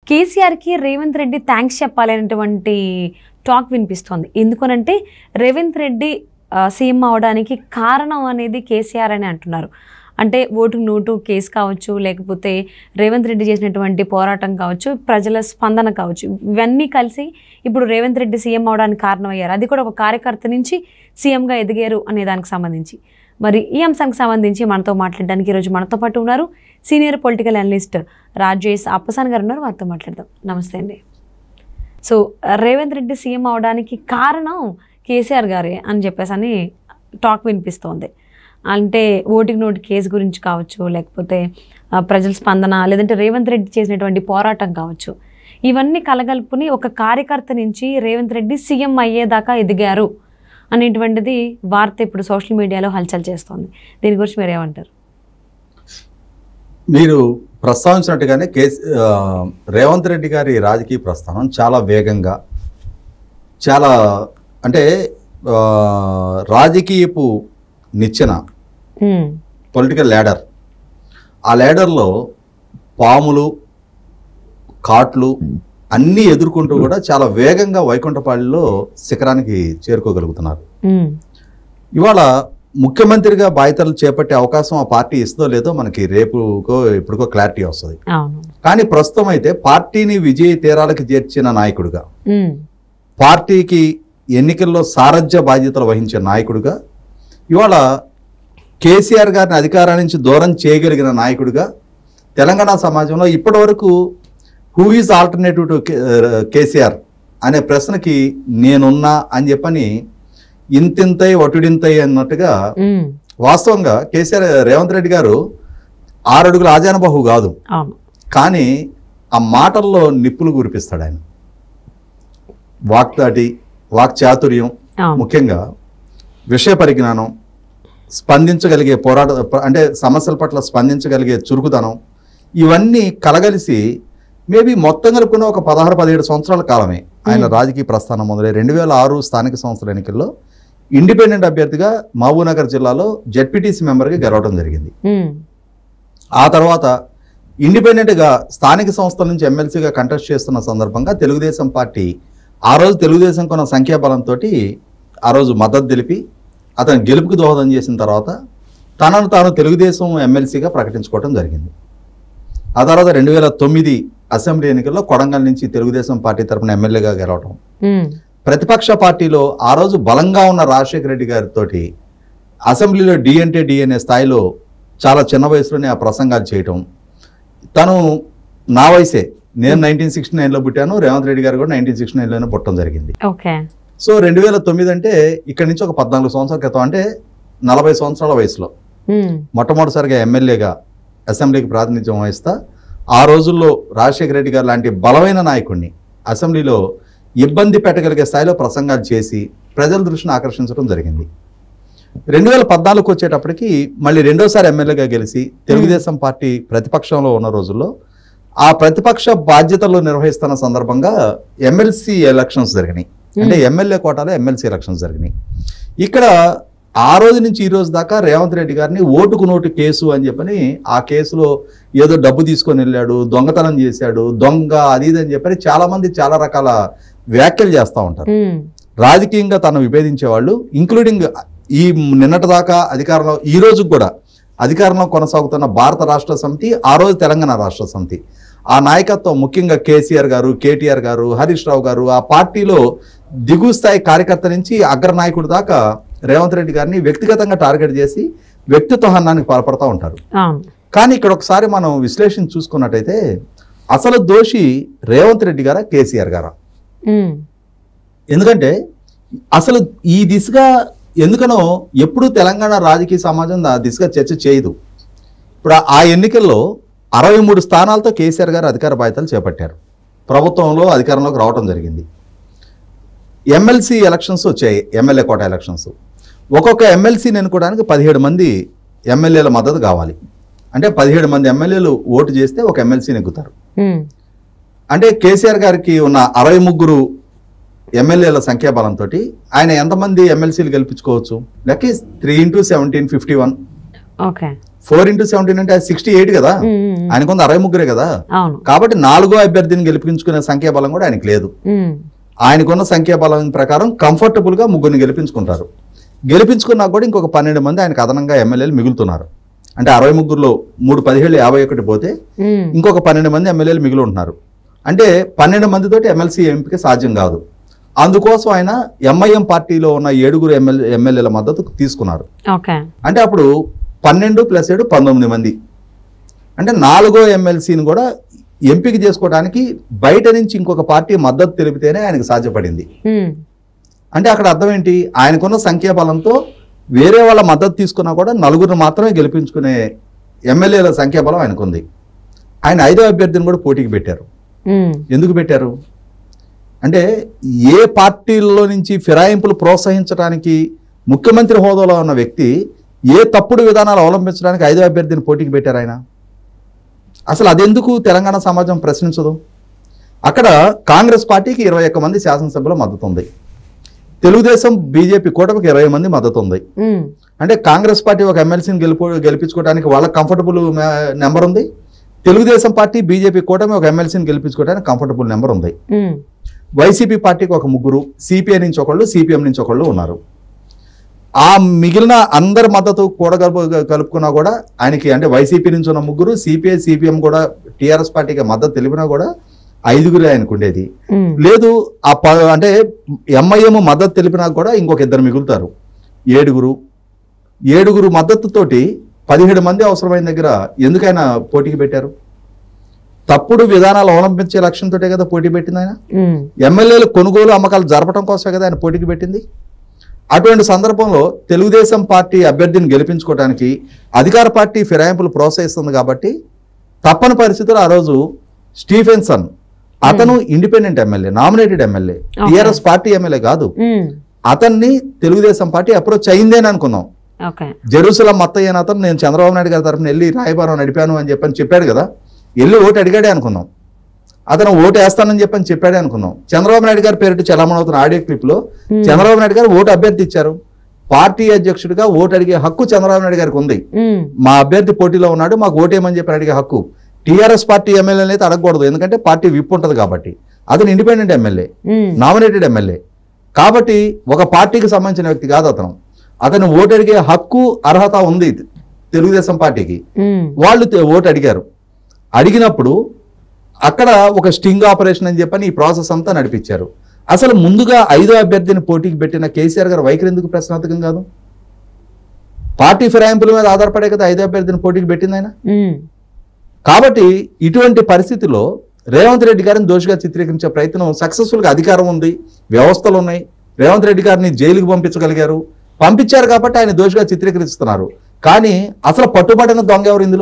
కేసీఆర్కి రేవంత్ రెడ్డి థ్యాంక్స్ చెప్పాలనేటువంటి టాక్ వినిపిస్తోంది ఎందుకనంటే రేవంత్ రెడ్డి ఆ, సీఎం అవడానికి కారణం అనేది కేసీఆర్ అని అంటున్నారు అంటే ఓటుకు నోటు కేసు కావచ్చు లేకపోతే రేవంత్ రెడ్డి చేసినటువంటి పోరాటం కావచ్చు ప్రజల స్పందన కావచ్చు ఇవన్నీ కలిసి ఇప్పుడు రేవంత్ రెడ్డి సీఎం అవడానికి కారణమయ్యారు అది కూడా ఒక కార్యకర్త నుంచి సీఎంగా ఎదిగారు అనే దానికి సంబంధించి మరి ఈ అంశానికి సంబంధించి మనతో మాట్లాడడానికి ఈరోజు మనతో పాటు ఉన్నారు senior political analyst Rajesh Appasan garu ఉన్నారు వారితో మాట్లాడదాం నమస్తే అండి సో రేవంత్ రెడ్డి సీఎం అవడానికి కారణం కేసీఆర్ గారే అని చెప్పేసి అని టాక్ వినిపిస్తోంది అంటే ఓటికి నోటి కేసు గురించి కావచ్చు లేకపోతే ఆ, ప్రజల స్పందన లేదంటే రేవంత్ రెడ్డి చేసినటువంటి పోరాటం కావచ్చు ఇవన్నీ కలగలుపుని ఒక కార్యకర్త నుంచి రేవంత్ రెడ్డి సీఎం అయ్యేదాకా ఎదిగారు అనేటువంటిది వార్త ఇప్పుడు సోషల్ మీడియాలో హల్చల్ చేస్తోంది దీని గురించి మీరు ఏమంటారు మీరు ప్రస్తావించినట్టుగానే కేసీ ఆ, రేవంత్ రెడ్డి గారి రాజకీయ ప్రస్థానం చాలా వేగంగా చాలా అంటే ఆ, రాజకీయపు నిచ్చెన ఉమ్, పొలిటికల్ ల్యాడర్ ఆ ల్యాడర్లో పాములు కాట్లు అన్నీ ఎదుర్కొంటూ కూడా చాలా వేగంగా వైకుంఠపాళిలో శిఖరానికి చేరుకోగలుగుతున్నారు ఉమ్, ఇవాళ ముఖ్యమంత్రిగా బాధ్యతలు చేపట్టే అవకాశం ఆ పార్టీ ఇస్తుందో లేదో మనకి రేపుకో ఎప్పుడుకో క్లారిటీ వస్తుంది అవును కానీ ప్రస్తుతం అయితే పార్టీని విజయ తీరాలకు చేర్చిన నాయకుడిగా ఉమ్, పార్టీకి ఎన్నికల్లో సారథ్య బాధ్యతలు వహించే నాయకుడిగా ఇవాళ కేసీఆర్ గారిని అధికారం నుంచి దూరం చేయగలిగిన నాయకుడిగా తెలంగాణ సమాజంలో ఇప్పటివరకు who is alternative to KCR అనే ప్రశ్నకి నేనున్నా అని చెప్పని ఇంతింతై వటుడింతై అన్నట్టుగా ఉమ్, వాస్తవంగా కేసీఆర్ రేవంత్ రెడ్డి గారు ఆరడుగుల ఆజానబాహు కాదు అవును కానీ ఆ మాటల్లో నిప్పులు కురిపిస్తాడు ఆయన వాక్దాటి వాక్చాతుర్యం అవును ముఖ్యంగా విషయ పరిజ్ఞానం స్పందించగలిగే పోరాట అంటే సమస్యల పట్ల స్పందించగలిగే చురుకుదనం ఇవన్నీ కలగలిసి మేబీ మొత్తం కలుపుకున్న ఒక పదహారు పదిహేడు సంవత్సరాల కాలమే ఆయన Hmm. రాజకీయ ప్రస్థానం మొదలై రెండు వేల ఆరు స్థానిక సంస్థల ఎన్నికల్లో ఇండిపెండెంట్ అభ్యర్థిగా మహబూబ్నగర్ జిల్లాలో జెడ్పీటీసీ మెంబర్గా గెలవడం జరిగింది ఉమ్, ఆ తర్వాత ఇండిపెండెంట్గా స్థానిక సంస్థల నుంచి ఎమ్మెల్సీగా కంటెస్ట్ చేస్తున్న సందర్భంగా తెలుగుదేశం పార్టీ ఆ రోజు తెలుగుదేశం కొన్న సంఖ్యాబలంతో ఆ రోజు మద్దతు తెలిపి అతను గెలుపుకు దోహదం చేసిన తర్వాత తనను తాను తెలుగుదేశం ఎమ్మెల్సీగా ప్రకటించుకోవడం జరిగింది ఆ తర్వాత రెండు వేల తొమ్మిది అసెంబ్లీ ఎన్నికల్లో కొడంగల్ నుంచి తెలుగుదేశం పార్టీ తరపున ఎమ్మెల్యేగా గెలవడం ఉమ్, ప్రతిపక్ష పార్టీలో ఆ రోజు బలంగా ఉన్న రాజశేఖర రెడ్డి గారితో అసెంబ్లీలో డి అంటే డి అనే స్థాయిలో చాలా చిన్న వయసులోనే ఆ ప్రసంగాలు చేయటం తను నా వయసే నేను నైన్టీన్ సిక్స్టీ నైన్లో పుట్టాను రేవంత్ రెడ్డి గారు కూడా నైన్టీన్ సిక్స్టీ నైన్లోనే పుట్టడం జరిగింది ఓకే సో రెండు వేల తొమ్మిది అంటే ఇక్కడి నుంచి ఒక పద్నాలుగు సంవత్సరాల క్రితం అంటే నలభై సంవత్సరాల వయసులో ఉమ్, మొట్టమొదటిసారిగా ఎమ్మెల్యేగా అసెంబ్లీకి ప్రాతినిధ్యం వహిస్తా ఆ రోజుల్లో రాజశేఖర రెడ్డి గారు లాంటి బలమైన నాయకుడిని అసెంబ్లీలో ఇబ్బంది పెట్టగలిగే స్థాయిలో ప్రసంగాలు చేసి ప్రజల దృష్టిని ఆకర్షించడం జరిగింది రెండు వేల పద్నాలుగుకి వచ్చేటప్పటికి మళ్ళీ రెండోసారి ఎమ్మెల్యేగా గెలిచి తెలుగుదేశం పార్టీ ప్రతిపక్షంలో ఉన్న రోజుల్లో ఆ ప్రతిపక్ష బాధ్యతలు నిర్వహిస్తున్న సందర్భంగా ఎమ్మెల్సీ ఎలక్షన్స్ జరిగినాయి అంటే ఎమ్మెల్యే కోటాలో ఎమ్మెల్సీ ఎలక్షన్స్ జరిగినాయి ఇక్కడ ఆ రోజు నుంచి ఈ రోజు దాకా రేవంత్ రెడ్డి గారిని ఓటుకు నోటు కేసు అని చెప్పని ఆ కేసులో ఏదో డబ్బు తీసుకొని వెళ్ళాడు దొంగతనం చేశాడు దొంగ అది ఇది అని చెప్పని చాలా మంది చాలా రకాల వ్యాఖ్యలు చేస్తూ ఉంటారు ఉమ్, రాజకీయంగా తను విభేదించే వాళ్ళు ఇంక్లూడింగ్ ఈ నిన్నటి దాకా అధికారంలో ఈ రోజు కూడా అధికారంలో కొనసాగుతున్న భారత రాష్ట్ర సమితి ఆ రోజు తెలంగాణ రాష్ట్ర సమితి ఆ నాయకత్వం ముఖ్యంగా కేసీఆర్ గారు కేటీఆర్ గారు హరీష్ రావు గారు ఆ పార్టీలో దిగువ స్థాయి కార్యకర్త నుంచి అగ్ర నాయకుడు దాకా రేవంత్ రెడ్డి గారిని వ్యక్తిగతంగా టార్గెట్ చేసి వ్యక్తిత్వ హన్నానికి పాల్పడతా ఉంటారు అవును కానీ ఇక్కడ ఒకసారి మనం విశ్లేషణ చూసుకున్నట్టయితే అసలు దోషి రేవంత్ రెడ్డి గారా కేసీఆర్ గారా ఉమ్, ఎందుకంటే అసలు ఈ దిశగా ఎందుకనో ఎప్పుడూ తెలంగాణ రాజకీయ సమాజం ఆ దిశగా చర్చ చేయదు ఇప్పుడు ఆ- ఆ ఎన్నికల్లో అరవై మూడు స్థానాలతో కేసీఆర్ గారు అధికార బాధ్యతలు చేపట్టారు ప్రభుత్వంలో అధికారంలోకి రావడం జరిగింది ఎమ్మెల్సీ ఎలక్షన్స్ వచ్చాయి ఎమ్మెల్యే కోట ఎలక్షన్స్ ఒక్కొక్క ఎమ్మెల్సీని ఎన్నుకోవడానికి పదిహేడు మంది ఎమ్మెల్యేల మద్దతు కావాలి అంటే పదిహేడు మంది ఎమ్మెల్యేలు ఓటు చేస్తే ఒక ఎమ్మెల్సీని ఎక్కుతారు ఉమ్, అంటే కేసీఆర్ గారికి ఉన్న అరవై ముగ్గురు ఎమ్మెల్యేల సంఖ్యాబలంతో ఆయన ఎంతమంది ఎమ్మెల్సీలు గెలిపించుకోవచ్చు లెక్క three into seventeen fifty one okay four into seventeen అంటే సిక్స్టీ ఎయిట్ కదా ఉమ్, ఉమ్, ఉమ్. ఆయనకు అరవై ముగ్గురే కదా అవును కాబట్టి నాలుగో అభ్యర్థిని గెలిపించుకునే సంఖ్యాబలం కూడా ఆయనకు లేదు ఉమ్, ఆయనకున్న సంఖ్యాబలం ప్రకారం కంఫర్టబుల్ గా ముగ్గురిని గెలిపించుకుంటారు గెలిపించుకున్నా కూడా ఇంకొక పన్నెండు మంది ఆయనకు అదనంగా ఎమ్మెల్యేలు మిగులుతున్నారు అంటే అరవై ముగ్గురులో మూడు పదిహేళ్ళు యాభై ఒకటి పోతే ఉమ్, ఇంకొక పన్నెండు మంది ఎమ్మెల్యేలు మిగిలి ఉంటున్నారు అంటే పన్నెండు మందితోటి ఎమ్మెల్సీ ఎంపిక సాధ్యం కాదు అందుకోసం ఆయన ఎంఐఎం పార్టీలో ఉన్న ఏడుగురు ఎమ్మెల్యే ఎమ్మెల్యేల మద్దతు తీసుకున్నారు ఓకే అంటే అప్పుడు పన్నెండు ప్లస్ ఏడు పంతొమ్మిది మంది అంటే నాలుగో ఎమ్మెల్సీని కూడా ఎంపిక చేసుకోవడానికి బయట నుంచి ఇంకొక పార్టీ మద్దతు తెలిపితేనే ఆయనకు సాధ్యపడింది ఉమ్, అంటే అక్కడ అర్థం ఏంటి ఆయనకున్న సంఖ్యాబలంతో వేరే వాళ్ళ మద్దతు తీసుకున్నా కూడా నలుగురిని మాత్రమే గెలిపించుకునే ఎమ్మెల్యేల సంఖ్యాబలం ఆయనకుంది ఆయన ఐదో అభ్యర్థిని కూడా పోటీకి పెట్టారు ఉమ్, ఎందుకు పెట్టారు అంటే ఏ పార్టీల్లో నుంచి ఫిరాయింపులు ప్రోత్సహించడానికి ముఖ్యమంత్రి హోదాలో ఉన్న వ్యక్తి ఏ తప్పుడు విధానాలు అవలంబించడానికి ఐదో అభ్యర్థిని పోటీకి పెట్టారు ఆయన అసలు అదెందుకు తెలంగాణ సమాజం ప్రశ్నించదు అక్కడ కాంగ్రెస్ పార్టీకి ఇరవై ఒక్క మంది శాసనసభ్యుల మద్దతు ఉంది తెలుగుదేశం బీజేపీ కూటమికి ఇరవై మంది మద్దతు ఉంది ఉమ్, అంటే కాంగ్రెస్ పార్టీ ఒక ఎమ్మెల్సీని గెలుపు గెలిపించుకోవడానికి వాళ్ళ కంఫర్టబుల్ నెంబర్ ఉంది తెలుగుదేశం పార్టీ బీజేపీ కూటమి ఒక ఎమ్మెల్సీని గెలిపించుకోవడానికి కంఫర్టబుల్ నెంబర్ ఉంది ఉమ్, వైసీపీ పార్టీకి ఒక ముగ్గురు సిపిఐ నుంచి ఒకళ్ళు సిపిఎం నుంచి ఒకళ్ళు ఉన్నారు ఆ మిగిలిన అందరి మద్దతు కూడగలుపు కలుపుకున్నా కూడా ఆయనకి అంటే వైసీపీ నుంచి ఉన్న ముగ్గురు సిపిఐ సిపిఎం కూడా టీఆర్ఎస్ పార్టీకి మద్దతు తెలిపినా కూడా ఐదుగురు ఆయనకు ఉండేది ఉమ్, లేదు ఆ ప అంటే ఎంఐఎం మద్దతు తెలిపినా కూడా ఇంకొక ఇద్దరు మిగులుతారు ఏడుగురు ఏడుగురు మద్దతుతోటి పదిహేడు మంది అవసరమైన దగ్గర ఎందుకైనా పోటీకి పెట్టారు తప్పుడు విధానాలు అవలంబించే లక్ష్యంతో కదా పోటీ పెట్టింది ఆయన ఉమ్, ఎమ్మెల్యేలు కొనుగోలు అమ్మకాలు జరపడం కోసమే కదా ఆయన పోటీకి పెట్టింది అటువంటి సందర్భంలో తెలుగుదేశం పార్టీ అభ్యర్థిని గెలిపించుకోవడానికి అధికార పార్టీ ఫిరాయింపులు ప్రోత్సహిస్తుంది కాబట్టి తప్పని పరిస్థితుల్లో ఆ రోజు స్టీఫెన్సన్ అతను independent MLA nominated MLA TRS party MLA కాదు ఉమ్, అతన్ని తెలుగుదేశం పార్టీ అప్రోచ్ అయిందేని అనుకుందాం ఓకే జెరూసలం మత్తయ్య అని అతను నేను చంద్రబాబు నాయుడు గారి తరఫున వెళ్ళి రాయబారం నడిపాను అని చెప్పని చెప్పాడు కదా వెళ్ళి ఓటు అడిగాడే అనుకుందాం అతను ఓటు వేస్తానని చెప్పని చెప్పాడే అనుకుందాం చంద్రబాబు నాయుడు గారి పేరిట చలామణి అవుతున్న ఆడియో క్లిప్ లో ఉమ్, చంద్రబాబు నాయుడు గారు ఓటు అభ్యర్థి ఇచ్చారు పార్టీ అధ్యక్షుడిగా ఓటు అడిగే హక్కు చంద్రబాబు నాయుడు గారికి ఉంది ఉమ్, మా అభ్యర్థి పోటీలో ఉన్నాడు మాకు ఓటేయమని చెప్పి అడిగే హక్కు టీఆర్ఎస్ పార్టీ ఎమ్మెల్యేలు అయితే అడగకూడదు ఎందుకంటే పార్టీ విప్ ఉంటుంది కాబట్టి అతను independent MLA um, nominated MLA కాబట్టి ఒక పార్టీకి సంబంధించిన వ్యక్తి కాదు అతను అతను ఓటు అడిగే హక్కు అర్హత ఉంది తెలుగుదేశం పార్టీకి ఉమ్, వాళ్ళు తె- ఓటు అడిగారు అడిగినప్పుడు అక్కడ ఒక స్టింగ్ ఆపరేషన్ అని చెప్పని ఈ ప్రాసెస్ అంతా నడిపించారు అసలు ముందుగా ఐదో అభ్యర్థిని పోటీకి పెట్టిన కేసీఆర్ గారు వైఖరి ఎందుకు ప్రశ్నార్థకం కాదు పార్టీ ఫిరాయింపుల మీద ఆధారపడే కదా ఐదో అభ్యర్థిని పోటీకి పెట్టింది ఆయన ఉమ్, కాబట్టి ఇటువంటి పరిస్థితిలో రేవంత్ రెడ్డి గారిని దోషిగా చిత్రీకరించే ప్రయత్నం సక్సెస్ఫుల్ గా అధికారం ఉంది వ్యవస్థలు ఉన్నాయి రేవంత్ రెడ్డి గారిని జైలుకి పంపించగలిగారు పంపించారు కాబట్టి ఆయన దోషిగా చిత్రీకరిస్తున్నారు కానీ అసలు పట్టుబడిన దొంగ ఎవరు ఇందులో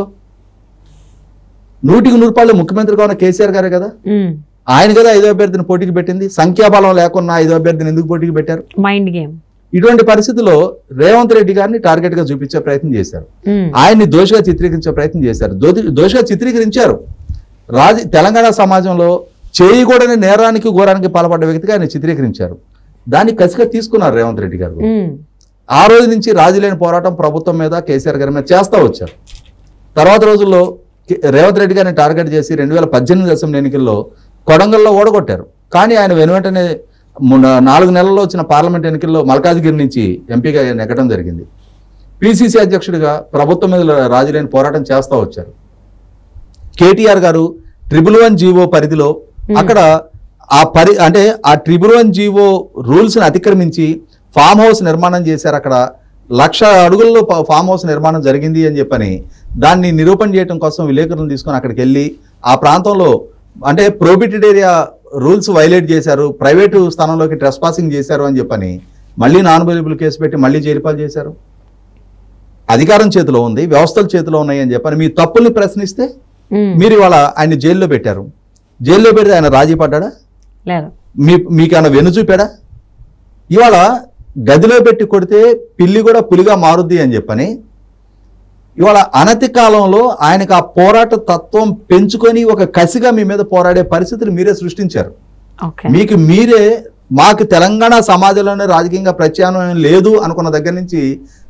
నూటికి నూరు రూపాయలు ముఖ్యమంత్రిగా ఉన్న కేసీఆర్ గారే కదా ఉమ్, ఆయన కదా ఐదో అభ్యర్థిని పోటీకి పెట్టింది సంఖ్యాబలం లేకున్నా ఐదో అభ్యర్థిని ఎందుకు పోటీకి పెట్టారు మైండ్ గేమ్ ఇటువంటి పరిస్థితిలో రేవంత్ రెడ్డి గారిని టార్గెట్ గా చూపించే ప్రయత్నం చేశారు ఉమ్, ఆయన్ని దోషిగా చిత్రీకరించే ప్రయత్నం చేశారు దోషి- దోషిగా చిత్రీకరించారు రాజ తెలంగాణ సమాజంలో చేయకూడని నేరానికి ఘోరానికి పాల్పడ్డ వ్యక్తిగా ఆయన చిత్రీకరించారు దాన్ని కసిగా తీసుకున్నారు రేవంత్ రెడ్డి గారు ఉమ్, ఆ రోజు నుంచి రాజీలేని పోరాటం ప్రభుత్వం మీద కేసీఆర్ గారి మీద చేస్తూ వచ్చారు తర్వాత రోజుల్లో కే- రేవంత్ రెడ్డి గారిని టార్గెట్ చేసి రెండు వేల పద్దెనిమిది అసెంబ్లీ ఎన్నికల్లో కొడంగల్లో ఓడగొట్టారు కానీ ఆయన వెను వెంటనే మొన్న నాలుగు నెలల్లో వచ్చిన పార్లమెంట్ ఎన్నికల్లో మల్కాజ్గిరి నుంచి ఎంపీగా నెగ్గడం జరిగింది పిసిసి అధ్యక్షుడిగా ప్రభుత్వం మీద రాజీలేని పోరాటం చేస్తూ వచ్చారు కేటీఆర్ గారు ట్రిపుల్ వన్ జీవో పరిధిలో అక్కడ ఆ పరి అంటే ఆ ట్రిపుల్ వన్ జీవో రూల్స్ ని అతిక్రమించి ఫామ్ హౌస్ నిర్మాణం చేశారు అక్కడ లక్ష అడుగుల్లో ప- ఫామ్ హౌస్ నిర్మాణం జరిగింది అని చెప్పని దాన్ని నిరూపణ చేయడం కోసం విలేకరులను తీసుకొని అక్కడికి వెళ్ళి ఆ ప్రాంతంలో అంటే ప్రోబిటెడ్ ఏరియా రూల్స్ వైలేట్ చేశారు ప్రైవేటు స్థానంలోకి ట్రెస్ పాసింగ్ చేశారు అని చెప్పని మళ్ళీ నాన్ అవైలబుల్ కేసు పెట్టి మళ్ళీ జైలు పాలు చేశారు అధికారం చేతిలో ఉంది వ్యవస్థల చేతిలో ఉన్నాయి అని చెప్పని మీ తప్పుల్ని ప్రశ్నిస్తే ఉమ్, మీరు ఇవాళ ఆయన జైల్లో పెట్టారు జైల్లో పెడితే ఆయన రాజీ పడ్డాడా లేదు మీ మీకేమైనా వెను చూపాడా ఇవాళ గదిలో పెట్టి కొడితే పిల్లి కూడా పులిగా మారుద్ది అని చెప్పని ఇవాళ అనతి కాలంలో ఆయనకు ఆ పోరాట తత్వం పెంచుకొని ఒక కసిగా మీ మీద పోరాడే పరిస్థితులు మీరే సృష్టించారు ఓకే మీకు మీరే మాకు తెలంగాణ సమాజంలోనే రాజకీయంగా ప్రత్యామ్నాయం లేదు అనుకున్న దగ్గర నుంచి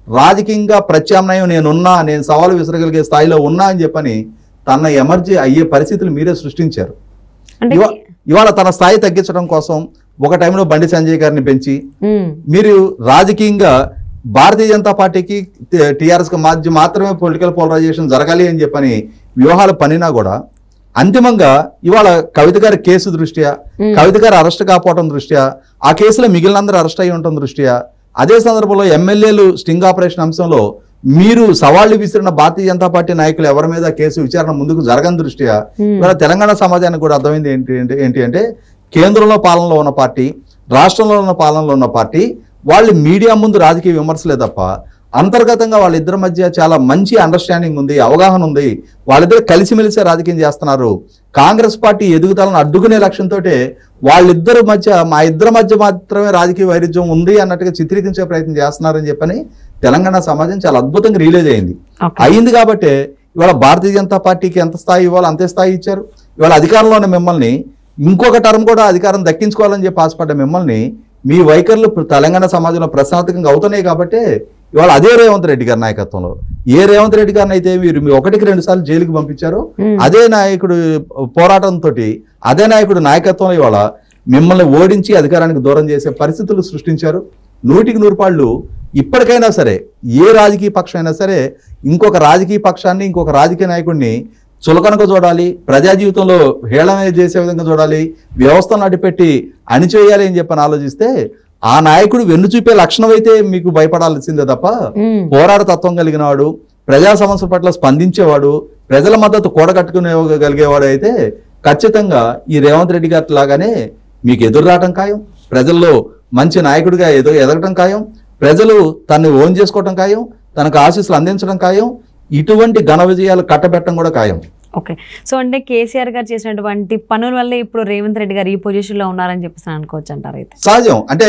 రాజకీయంగా ప్రత్యామ్నాయం నేనున్నా నేను సవాలు విసరగలిగే స్థాయిలో ఉన్నా అని చెప్పని తన ఎమర్జీ అయ్యే పరిస్థితులు మీరే సృష్టించారు అంటే ఇవా- ఇవాళ తన స్థాయి తగ్గించడం కోసం ఒక టైంలో బండి సంజయ్ గారిని పెంచి ఉమ్, మీరు రాజకీయంగా భారతీయ జనతా పార్టీకి టీఆర్ఎస్ మధ్య మాత్రమే పొలిటికల్ పోలరైజేషన్ జరగాలి అని చెప్పని వ్యూహాలు పనినా కూడా అంతిమంగా ఇవాళ కవిత గారి కేసు దృష్ట్యా ఉమ్, కవిత గారు అరెస్ట్ కాకపోవడం దృష్ట్యా ఆ కేసులో మిగిలినందరూ అరెస్ట్ అయి ఉండటం దృష్ట్యా అదే సందర్భంలో ఎమ్మెల్యేలు స్టింగ్ ఆపరేషన్ అంశంలో మీరు సవాళ్లు విసిరిన భారతీయ జనతా పార్టీ నాయకులు ఎవరి మీద కేసు విచారణ ముందుకు జరగని దృష్ట్యా ఉమ్, ఇవాళ తెలంగాణ సమాజానికి కూడా అర్థమైంది ఏంటి అంటే ఏంటి అంటే కేంద్రంలో పాలనలో ఉన్న పార్టీ రాష్ట్రంలో ఉన్న పాలనలో ఉన్న పార్టీ వాళ్ళు మీడియా ముందు రాజకీయ విమర్శలే తప్ప అంతర్గతంగా వాళ్ళిద్దరి మధ్య చాలా మంచి అండర్స్టాండింగ్ ఉంది అవగాహన ఉంది వాళ్ళిద్దరు కలిసిమెలిసే రాజకీయం చేస్తున్నారు కాంగ్రెస్ పార్టీ ఎదుగుదలను అడ్డుకునే లక్ష్యంతో వాళ్ళిద్దరి మధ్య మా ఇద్దరి మధ్య మాత్రమే రాజకీయ వైరుధ్యం ఉంది అన్నట్టుగా చిత్రీకరించే ప్రయత్నం చేస్తున్నారని చెప్పని తెలంగాణ సమాజం చాలా అద్భుతంగా రిలీజ్ అయింది ఓకే. అయింది కాబట్టి ఇవాళ భారతీయ జనతా పార్టీకి ఎంత స్థాయి ఇవ్వాలో అంతే స్థాయి ఇచ్చారు ఇవాళ అధికారంలో ఉన్న మిమ్మల్ని ఇంకొక టర్మ్ కూడా అధికారం దక్కించుకోవాలని చెప్పి ఆశపడ్డ మిమ్మల్ని మీ వైఖరులు ఇప్పుడు తెలంగాణ సమాజంలో ప్రశ్నార్థకంగా అవుతున్నాయి కాబట్టి ఇవాళ అదే రేవంత్ రెడ్డి గారి నాయకత్వంలో ఏ రేవంత్ రెడ్డి గారిని అయితే మీరు మీ ఒకటికి రెండు సార్లు జైలుకి పంపించారో ఉమ్, అదే నాయకుడు పోరాటంతో అదే నాయకుడు నాయకత్వంలో ఇవాళ మిమ్మల్ని ఓడించి అధికారానికి దూరం చేసే పరిస్థితులు సృష్టించారు నూటికి నూరు పాళ్ళు ఇప్పటికైనా సరే ఏ రాజకీయ పక్షం అయినా సరే ఇంకొక రాజకీయ పక్షాన్ని ఇంకొక రాజకీయ నాయకుడిని చులకనగా చూడాలి ప్రజా జీవితంలో హేళన చేసే విధంగా చూడాలి వ్యవస్థను అడ్డుపెట్టి అణిచేయాలి అని చెప్పని ఆలోచిస్తే ఆ నాయకుడు వెన్ను చూపే లక్షణం అయితే మీకు భయపడాల్సిందే తప్ప ఉమ్, పోరాట తత్వం కలిగిన వాడు ప్రజా సమస్యల పట్ల స్పందించేవాడు ప్రజల మద్దతు కూడగట్టుకునేగలిగేవాడు అయితే ఖచ్చితంగా ఈ రేవంత్ రెడ్డి గారి లాగానే మీకు ఎదురు రావటం ఖాయం ప్రజల్లో మంచి నాయకుడిగా ఎదు ఎదగటం ఖాయం ప్రజలు తన్ని ఓన్ చేసుకోవటం ఖాయం తనకు ఆశీస్సులు అందించడం ఖాయం ఇటువంటి ఘన విజయాలు కట్టబెట్టడం కూడా ఖాయం ఓకే సో అంటే కేసీఆర్ గారు చేసినటువంటి పనుల వల్ల ఇప్పుడు రేవంత్ రెడ్డి గారు ఈ పొజిషన్ లో ఉన్నారని చెప్పేసి అనుకోవచ్చు అంటారు అయితే సహజం అంటే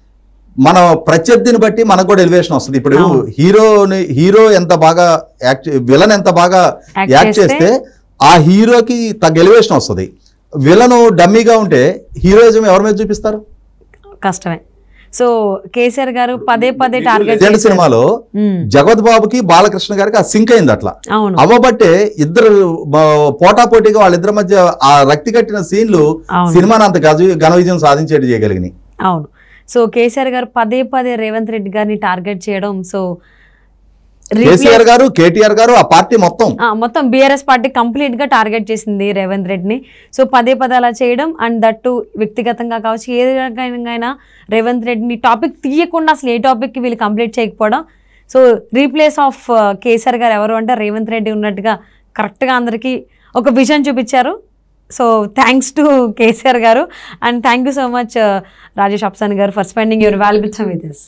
మన ప్రత్యర్థిని బట్టి మనకు కూడా ఎలివేషన్ వస్తుంది ఇప్పుడు అవును. హీరోని హీరో ఎంత బాగా యాక్ట్ విలన్ ఎంత బాగా Act యాక్ట్ చేస్తే ఆ హీరోకి తగ్గ ఎలివేషన్ వస్తుంది విలను డమ్మీగా ఉంటే హీరోయిజం ఎవరి మీద చూపిస్తారు కష్టమే సో కేసీఆర్ గారు పదే పదే టార్గెట్ లెజెండ్ సినిమాలో జగత్ బాబుకి బాలకృష్ణ గారికి ఆ సింక్ అయింది అట్లా అవును అవ్వబట్టే ఇద్దరు పోటా పోటీగా వాళ్ళిద్దరి మధ్య ఆ రక్తి కట్టిన సీన్లు అవును సినిమాని అంత గజ ఘన విజయం సాధించేట్టు చేయగలిగినాయి అవును సో కేసీఆర్ గారు పదే పదే రేవంత్ రెడ్డి గారిని టార్గెట్ చేయడం సో కేసీఆర్ గారు కేటీఆర్ గారు ఆ పార్టీ మొత్తం ఆ, మొత్తం బీఆర్ఎస్ పార్టీ కంప్లీట్ గా టార్గెట్ చేసింది రేవంత్ రెడ్డిని సో పదే పదే అలా చేయడం అండ్ దట్టు వ్యక్తిగతంగా కావచ్చు ఏ రకంగా రేవంత్ రెడ్డిని టాపిక్ తీయకుండా అసలు ఏ టాపిక్ వీళ్ళు కంప్లీట్ చేయకపోవడం so replace of KCR garu ఎవరు అంటే రేవంత్ రెడ్డి ఉన్నట్టుగా కరెక్ట్గా అందరికీ ఒక విజన్ చూపించారు so thanks to KCR garu and thank you so much Rajesh Apsan garu for spending your valuable time with this